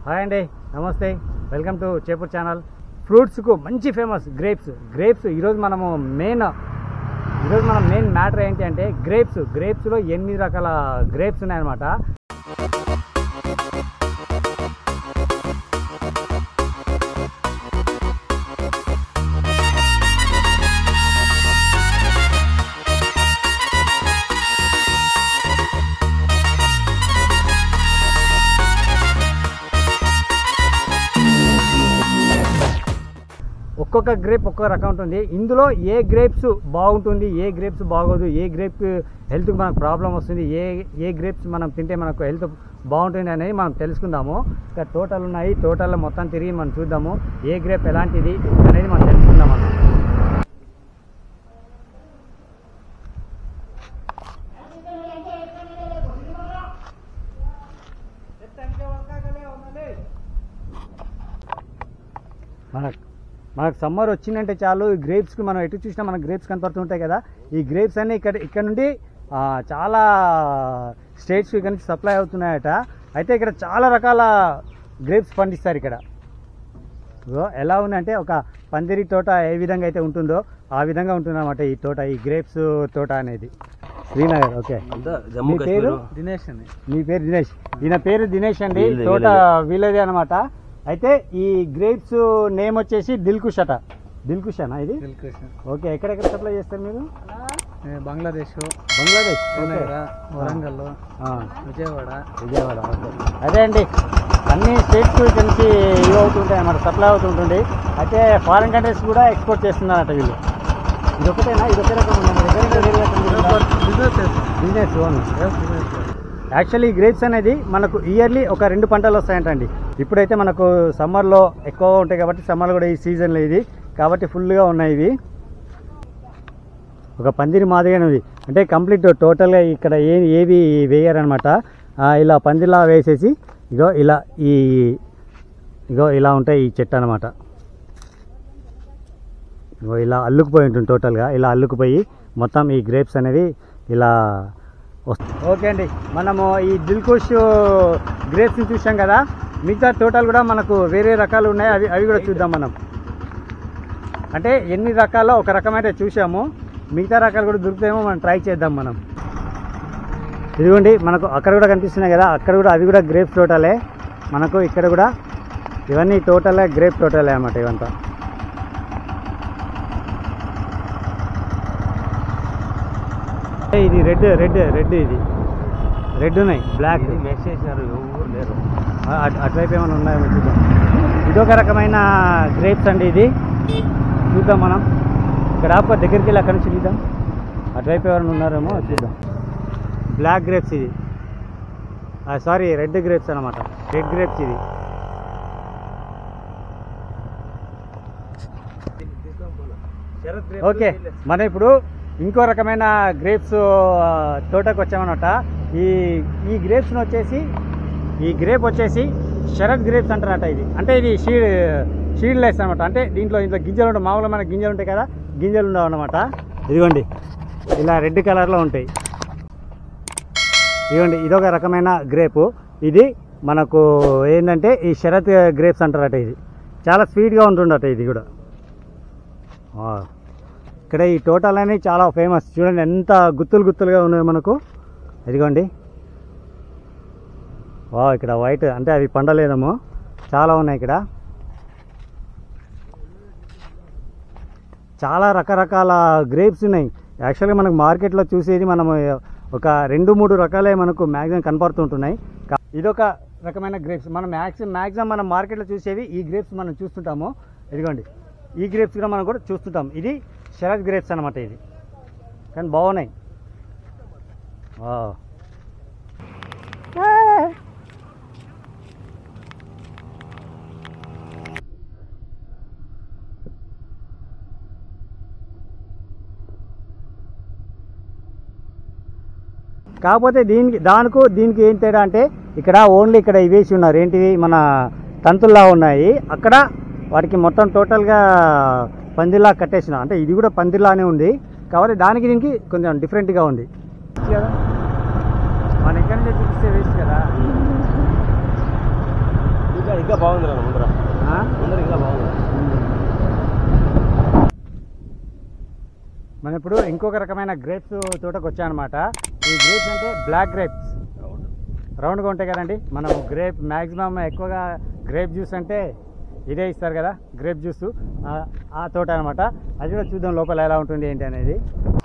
Hi అండి నమస్తే welcome to Chepur channel ఫ్రూట్స్కు మంచి ఫేమస్ గ్రేప్స్ గ్రేప్స్ ఈరోజు మనము మెయిన్ ఈరోజు మనం మెయిన్ మ్యాటర్ ఏంటి అంటే గ్రేప్స్ గ్రేప్స్లో ఎనిమిది రకాల గ్రేప్స్ ఉన్నాయన్నమాట ఒక్కొక్క గ్రేప్ ఒక్కొక్క రకం ఉంటుంది ఇందులో ఏ గ్రేప్స్ బాగుంటుంది ఏ గ్రేప్స్ బాగోదు ఏ గ్రేప్ హెల్త్కి మనకు ప్రాబ్లం వస్తుంది ఏ ఏ గ్రేప్స్ మనం తింటే మనకు హెల్త్ బాగుంటుంది అనేది మనం తెలుసుకుందాము ఇక్కడ తోటలు ఉన్నాయి తోటల్లో మొత్తం తిరిగి మనం చూద్దాము ఏ గ్రేప్ ఎలాంటిది అనేది మనం తెలుసుకుందాం మనం మనకు మనకు సమ్మర్ వచ్చిందంటే చాలు ఈ గ్రేప్స్కి మనం ఎటు చూసినా మనకు గ్రేప్స్ కనపడుతుంటాయి కదా ఈ గ్రేప్స్ అన్నీ ఇక్కడ ఇక్కడ నుండి ఆ, చాలా స్టేట్స్కి ఇక్కడ నుంచి సప్లై అవుతున్నాయట అయితే ఇక్కడ చాలా రకాల గ్రేప్స్ పండిస్తారు ఇక్కడ ఇగో ఎలా ఉందంటే ఒక పందిరి తోట ఏ విధంగా అయితే ఉంటుందో ఆ విధంగా ఉంటుందన్నమాట ఈ తోట ఈ గ్రేప్స్ తోట అనేది శ్రీనగర్ ఓకే అంతా జమ్మూ మీ పేరు? కాశ్మీర్ దినేష్ అని మీ పేరు దినేష్ ఈయన పేరు దినేష్ అండి వీళ్ళదే, తోట వీళ్ళదే. వీళ్ళదే అనమాట అయితే ఈ గ్రేప్స్ నేమ్ వచ్చేసి దిల్కుష్ అట దిల్కుష్ అనా ఇది దిల్కృష్ణ ఓకే ఎక్కడెక్కడ సప్లై చేస్తారు మీరు బంగ్లాదేశ్ బంగ్లాదేశ్ ఓకే శ్రీనగర్ వరంగల్ ఆ, విజయవాడ విజయవాడ ఓకే అదే అండి అన్ని స్టేట్స్ నుంచి ఇవి అవుతుంటాయి అన్నమాట సప్లై అవుతుంటుంది అయితే ఫారిన్ కంట్రీస్ కూడా ఎక్స్పోర్ట్ చేస్తున్నారట వీళ్ళు ఇది ఒకటేనా ఇది ఒకే రకం ఉందా? మరి వేరే వేరే రకం ఉందా? బిజినెస్ బిజినెస్ ఓన్ యాక్చువల్లీ ఈ గ్రేప్స్ అనేది మనకు ఇయర్లీ ఒక రెండు పంటలు వస్తాయంటండి ఇప్పుడైతే మనకు సమ్మర్లో ఎక్కువగా ఉంటాయి కాబట్టి సమ్మర్లో కూడా ఈ సీజన్లో ఇది కాబట్టి ఫుల్గా ఉన్నాయి ఇవి ఒక పందిరి మాదిరిగానే ఉంది అంటే కంప్లీట్ టోటల్గా ఇక్కడ ఏ ఏవి వేయరనమాట ఇలా పందిరిలా వేసేసి ఇగో ఇలా ఈ ఇగో ఇలా ఉంటాయి ఈ చెట్టు అనమాట ఇగో ఇలా అల్లుకుపోయి ఉంటుంది టోటల్గా ఇలా అల్లుకుపోయి మొత్తం ఈ గ్రేప్స్ అనేవి ఇలా వస్తాయి ఓకే అండి మనము ఈ దిల్కుష్ గ్రేప్స్ని చూసాం కదా మిగతా టోటల్ కూడా మనకు వేరే రకాలు ఉన్నాయి అవి అవి కూడా చూద్దాం మనం అంటే ఎన్ని రకాల్లో ఒక రకమైతే చూసాము మిగతా రకాలు కూడా దొరుకుతాయేమో మనం ట్రై చేద్దాం మనం ఇదిగోండి మనకు అక్కడ కూడా కనిపిస్తున్నాయి కదా అక్కడ కూడా అవి కూడా గ్రేప్ టోటలే మనకు ఇక్కడ కూడా ఇవన్నీ టోటలే గ్రేప్ టోటలే అన్నమాట ఇవంతా ఏ, ఇది రెడ్ రెడ్ రెడ్ ఇది రెడ్ ఉన్నాయి బ్లాక్ ఇది మెసేజ్ చేసినారు ఎవరు లేరు అటు- అటువైపు ఏమైనా ఉన్నాయో చూద్దాం ఇదొక రకమైన గ్రేప్స్ అండి ఇది చూద్దాం మనం ఇక్కడ ఆప దగ్గరికి వెళ్ళి అక్కడి నుంచి చూద్దాం అటువైపు ఎవరైనా ఉన్నారేమో చూద్దాం బ్లాక్ గ్రేప్స్ ఇది సారీ రెడ్ గ్రేప్స్ అనమాట రెడ్ గ్రేప్స్ ఇది ఓకే మనం ఇప్పుడు ఇంకో రకమైన గ్రేప్స్ ఆ, తోటకు వచ్చామన్నమాట ఈ ఈ గ్రేప్స్ని వచ్చేసి ఈ గ్రేప్ వచ్చేసి శరత్ గ్రేప్స్ అంటారట ఇది అంటే ఇది షీడ్ షీడ్లెస్ అనమాట అంటే దీంట్లో ఇంట్లో గింజలు ఉంటాయి మామూలుగా మన గింజలు ఉంటాయి కదా గింజలు ఉండవు అనమాట ఇదిగోండి ఇలా రెడ్ కలర్లో ఉంటాయి ఇదిగోండి ఇదొక రకమైన గ్రేపు ఇది మనకు ఏంటంటే ఈ శరత్ గ్రేప్స్ అంటారట ఇది చాలా స్వీట్గా ఉంటుందట ఇది కూడా ఆ. ఇక్కడ ఈ టోటల్ అనేది చాలా ఫేమస్ చూడండి ఎంత గుత్తులు గుత్తులుగా ఉన్నాయి మనకు ఇదిగోండి వా ఇక్కడ వైట్ అంటే అవి పండలేదేమో చాలా ఉన్నాయి ఇక్కడ చాలా రకరకాల గ్రేప్స్ ఉన్నాయి యాక్చువల్గా మనకు మార్కెట్లో చూసేది మనం ఒక రెండు మూడు రకాలే మనకు మ్యాక్సిమం కనపడుతుంటున్నాయి కా- ఇదొక రకమైన గ్రేప్స్ మనం మ్యాక్సిమం మ్యాక్సిమం మనం మార్కెట్లో చూసేవి ఈ గ్రేప్స్ మనం చూస్తుంటాము ఇదిగోండి ఈ గ్రేప్స్ కూడా మనం కూడా చూస్తుంటాం ఇది శరత్ గ్రేప్స్ అనమాట ఇది కానీ బాగున్నాయి వావ్. కాకపోతే దీనికి దానికి దీనికి ఏం తేడా అంటే ఇక్కడ ఓన్లీ ఇక్కడ ఇవేసి ఉన్నారు ఏంటివి మన తంతుల్లా ఉన్నాయి అక్కడ వాటికి మొత్తం టోటల్గా పందిలా కట్టేసిన అంటే ఇది కూడా పందిలానే ఉంది కాబట్టి దానికి దీనికి కొంచెం డిఫరెంట్గా ఉంది కదా మన ఎక్కడి నుంచి చూపిస్తే వేస్ట్ కదా ఇంకా బాగుంది రా ముందర ఆ? ముందర ఇంకా బాగుంది మనం ఇప్పుడు ఇంకొక రకమైన గ్రేప్స్ తోటకు వచ్చామన్నమాట ఈ గ్రేప్స్ అంటే బ్లాక్ గ్రేప్స్ రౌండ్గా ఉంటాయి కదండి మనం గ్రేప్ మ్యాక్సిమం ఎక్కువగా గ్రేప్ జ్యూస్ అంటే ఇదే ఇస్తారు కదా గ్రేప్ జ్యూస్ ఆ తోట అనమాట అది కూడా చూద్దాం లోపల ఎలా ఉంటుంది ఏంటి అనేది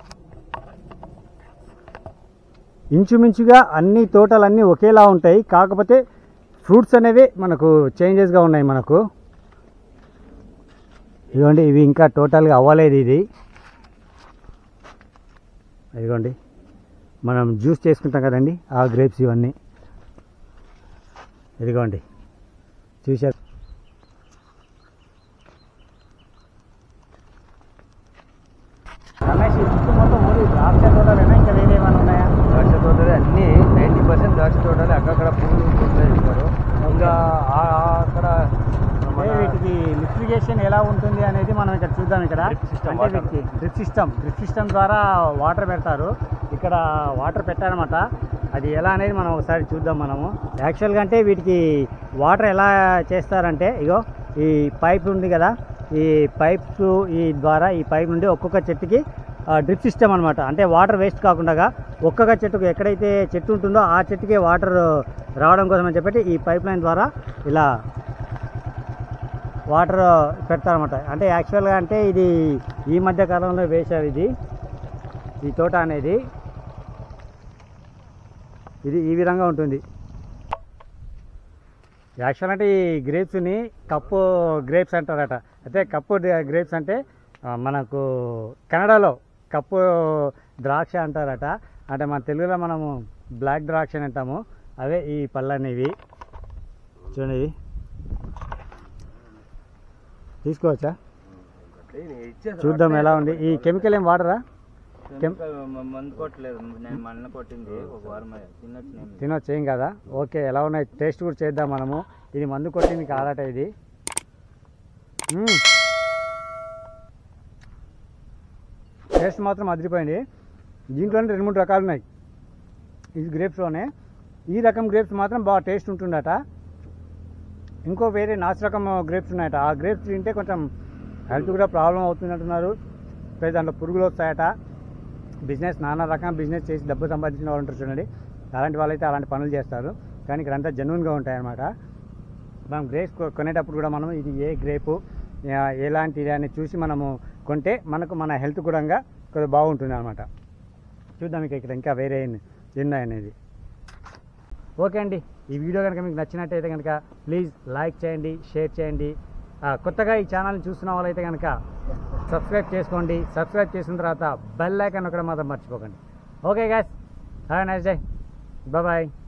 ఇంచుమించుగా అన్ని తోటలన్నీ ఒకేలా ఉంటాయి కాకపోతే ఫ్రూట్స్ అనేవి మనకు చేంజెస్గా ఉన్నాయి మనకు ఇదిగోండి ఇవి ఇంకా టోటల్గా అవ్వలేదు ఇది ఇదిగోండి మనం జ్యూస్ చేసుకుంటాం కదండి ఆ గ్రేప్స్ ఇవన్నీ ఇదిగోండి చూసారు రమేష్ ఈ చుట్టూ మొత్తం ఓన్లీ ద్రాక్ష తోటలేనా ఇంకా వేరే ఏమైనా ఉన్నాయా ద్రాక్ష తోటలే అన్ని నైంటీ పర్సెంట్ ద్రాక్ష తోటలే అక్కడక్కడ పూలు పూస్తాయి ఇస్తారు ఇంకా ఆ- ఆ అక్కడ మన అంటే వీటికి లిఫ్టిగేషన్ ఎలా ఉంటుంది అనేది మనం ఇక్కడ చూద్దాం ఇక్కడ Drip system, అంటే water. వీటికి డ్రిప్ సిస్టమ్ డ్రిప్ సిస్టమ్ ద్వారా వాటర్ పెడతారు ఇక్కడ వాటర్ పెట్టారనమాట అది ఎలా అనేది మనం ఒకసారి చూద్దాం మనము యాక్చువల్గా అంటే వీటికి వాటర్ ఎలా చేస్తారంటే ఇగో ఈ పైప్ ఉంది కదా ఈ పైప్స్ ఈ ద్వారా ఈ పైప్ నుండి ఒక్కొక్క చెట్టుకి డ్రిప్ సిస్టమ్ అనమాట అంటే వాటర్ వేస్ట్ కాకుండా ఒక్కొక్క చెట్టుకు ఎక్కడైతే చెట్టు ఉంటుందో ఆ చెట్టుకే వాటర్ రావడం కోసం అని చెప్పి ఈ పైప్ లైన్ ద్వారా ఇలా వాటర్ పెడతారన్నమాట అంటే యాక్చువల్గా అంటే ఇది ఈ మధ్య కాలంలో వేశారు ఇది ఈ తోట అనేది ఇది ఈ విధంగా ఉంటుంది యాక్చువల్ అంటే ఈ గ్రేప్స్ని కప్పు గ్రేప్స్ అంటారట అయితే కప్పు గ్రేప్స్ అంటే ఆ, మనకు కన్నడలో కప్పు ద్రాక్ష అంటారట అంటే మన తెలుగులో మనము బ్లాక్ ద్రాక్ష అని అంటాము అవే ఈ పళ్ళు అనేవి చూడండి ఇవి తీసుకోవచ్చా చూద్దాం ఎలా ఉంది ఈ కెమికల్ ఏం వాడరా కెమ్- మందు కొట్టలేదు నేను మన్న కొట్టింది ఒక వారం తినొచ్చు తినొచ్చు ఏం కదా ఓకే ఎలా ఉన్నాయి టేస్ట్ కూడా చేద్దాం మనము ఇది మందు కొట్టింది కాదట ఇది మ్మ్. టేస్ట్ మాత్రం అదిరిపోయింది దీంట్లోనే రెండు మూడు రకాలు ఉన్నాయి ఇది గ్రేప్స్లోనే ఈ రకం గ్రేప్స్ మాత్రం బాగా టేస్ట్ ఉంటుందట ఇంకో వేరే నాసు రకం గ్రేప్స్ ఉన్నాయట ఆ గ్రేప్స్ తింటే కొంచెం హెల్త్ కూడా ప్రాబ్లం అవుతుంది అంటున్నారు ప్లస్ దాంట్లో పురుగులు వస్తాయట బిజినెస్ నానా రకం బిజినెస్ చేసి డబ్బు సంపాదించిన వాళ్ళు ఉంటారు చూడండి అలాంటి వాళ్ళైతే అలాంటి పనులు చేస్తారు కానీ ఇక్కడ అంతా జెన్యున్గా ఉంటాయన్నమాట మనం గ్రేప్స్ కొ- కొనేటప్పుడు కూడా మనం ఇది ఏ గ్రేపు ఆ, ఎలాంటిది అని చూసి మనము కొంటే మనకు మన హెల్త్ కూడా కొద్దిగా బాగుంటుంది అనమాట చూద్దాం ఇక ఇక్కడ ఇంకా వేరే ఎన్ని ఉన్నాయనేది ఓకే అండి ఈ వీడియో కనుక మీకు నచ్చినట్టయితే కనుక ప్లీజ్ లైక్ చేయండి షేర్ చేయండి ఆ, కొత్తగా ఈ ఛానల్ని చూస్తున్న వాళ్ళైతే కనుక సబ్స్క్రైబ్ చేసుకోండి సబ్స్క్రైబ్ చేసిన తర్వాత బెల్ ఐకాన్ ఒకటి మాత్రం మర్చిపోకండి okay guys have nice day bye